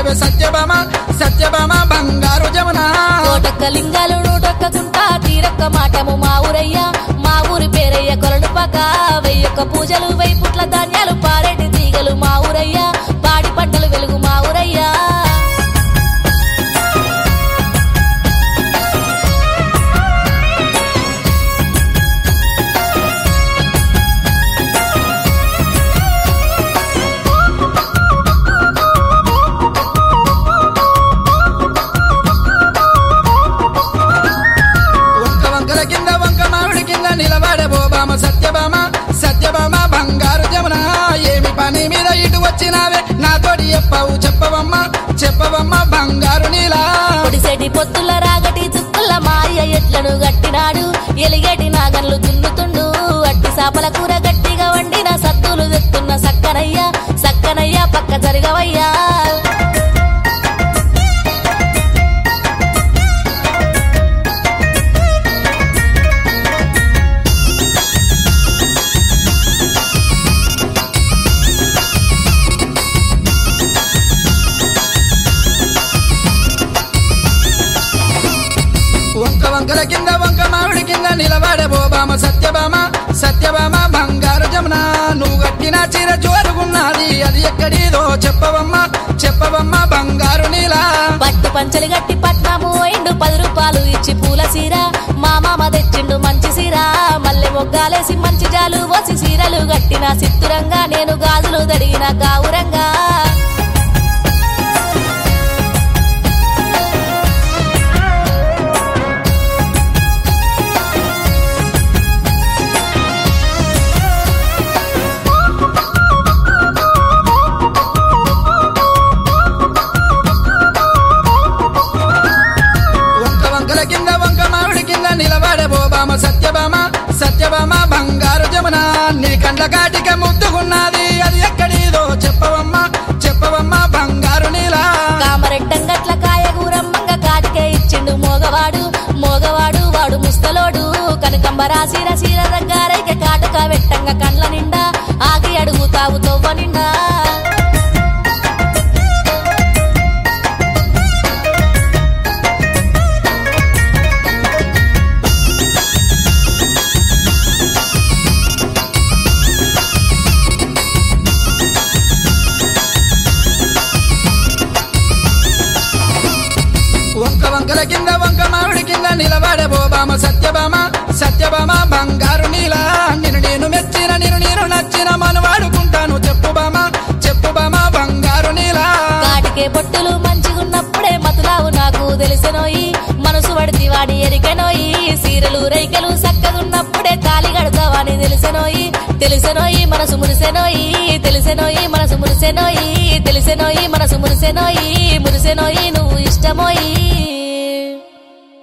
వచ్చినావే సత్యభామ సత్యభామ బంగారు జమున కోటొక్క లింగాలు నూటొక్క గుంట తీరొక్క మాటము మా ఊరయ్య మా ఊరి పేరయ్య కొరడు పక్క వెయ్యొక్క పూజలు వెయ్యి పుట్ల ధాన్యాలు పారేటి తీగలు మా ఊరయ్య పాడి పంటలు వెలుగు మా ఊరయ్య వంక వంకల కింద వంక మామిడి కింద నిలబడే బోబామ సత్యభామ సత్యభామ బంగారు జమున ఏమి పని మీద ఇటు వచ్చినావే నాతోటి చెప్పవు చెప్పవమ్మ చెప్పవమ్మ బంగారు నీలా పొడిసెటి పొత్తుల రాగటి చుక్కుల మాయ ఎట్లను గట్టినాడు ఎలిగేటి నాగన్లు దున్నుతుండు అట్టి సాపల కూర గట్టిగా వండిన సత్తులు తెస్తున్న సక్కనయ్య సక్కనయ్య పక్క జరగవయ్యా వంక వంకల కింద వంక మామిడి కింద నిలబడే బోబామ సత్యభామ సత్యభామ బంగారు జమున నువ్వు కట్టిన చీర జోరుగున్నది అది ఎక్కడిదో చెప్పవమ్మ చెప్పవమ్మ బంగారు నీలా పట్టు పంచలు గట్టి పట్నము పోయిండు పది రూపాయలు ఇచ్చి పూల సీర మా మామ తెచ్చిండు మంచి సీర మల్లె మొగ్గాలేసి మంచి జాలు పోసి సీరలు గట్టిన సిత్తురంగా నేను గాజులు దడిగిన గావురంగా వంక వంకల కింద వంక మామిడి కింద నిలబడే బోబామ సత్యభామ సత్యభామ బంగారు జమున నీ కండ్ల కాటిక ముద్దుకున్నది అది ఎక్కడిదో చెప్పవమ్మ చెప్పవమ్మ బంగారు నీలా కామరెట్టంగట్ల కాయగూరమ్మంగ కాటికే ఇచ్చిండు మోగవాడు మోగవాడు వాడు ముస్తలోడు కనకంబ రాసిన సీర దగ్గరైక కాటుక వెట్టంగ కండ్ల నిండా ఆగి అడుగుతావు తొవ్వ నిండా వంక వంకల కింద వంక మామిడి కింద నిలబడే బోబామ సత్యభామ సత్యభామ బంగారు నీలా నిన్ను నేను మెచ్చిన నిన్ను నేను నచ్చిన మనవాడుకుంటాను చెప్పు బామ చెప్పు బామ బంగారు నీలా కాటికే పొట్టులు మంచిగున్నప్పుడే మతులావు నాకు తెలిసెనోయి మనసు పడితే వాడి ఎరికెనోయి సీరలు రైకెలు సక్కగున్నప్పుడే తాలి గడతావని తెలిసెనోయి తెలిసెనోయి మనసు మురిసెనోయి తెలిసెనోయి మనసు మురిసెనోయి తెలిసెనోయి మనసు మురిసెనోయి మురిసెనోయి నువ్వు ఇష్టమోయి